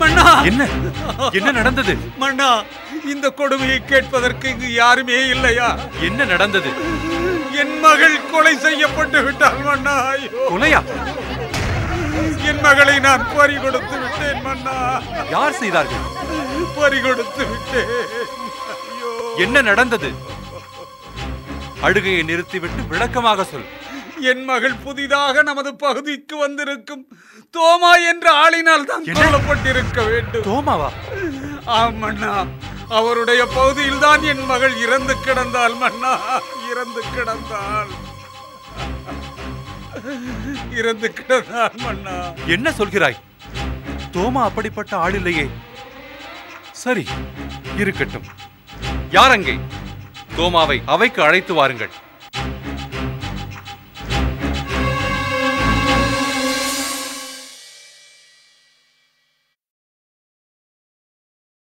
மன்னா என்ன என்ன நடந்தது மன்னா இந்த கொடுமையை கேட்பதற்கு இங்கு யாருமே இல்லையா என்ன நடந்தது என் மகள் கொலை செய்யப்பட்டு விட்டாள் மன்னா ஐயோ கொலையா என் மகளை நான் பறி கொடுத்து விட்டேன் மன்னா யார் செய்தார்கள் பறி கொடுத்து விட்டேன் ஐயோ என்ன நடந்தது அழுகையை நிறுத்திவிட்டு விளக்கமாக சொல் என் மகள் புதிதாக நமது பகுதிக்கு வந்திருக்கும் தோமா என்ற ஆளினால் தான் என்ன? கொல்லப்பட்டிருக்க வேண்டும் தோமாவா ஆம் மன்னா அவருடைய பகுதியில் தான் என் மகள் இறந்து கிடந்தாள் மன்னா இறந்து கிடந்தாள் இறந்து கிடந்தாள் மன்னா என்ன சொல்கிறாய் தோமா அப்படிப்பட்ட ஆள் இல்லையே சரி இருக்கட்டும் யார் அங்கே தோமாவை அவைக்கு அழைத்து வாருங்கள்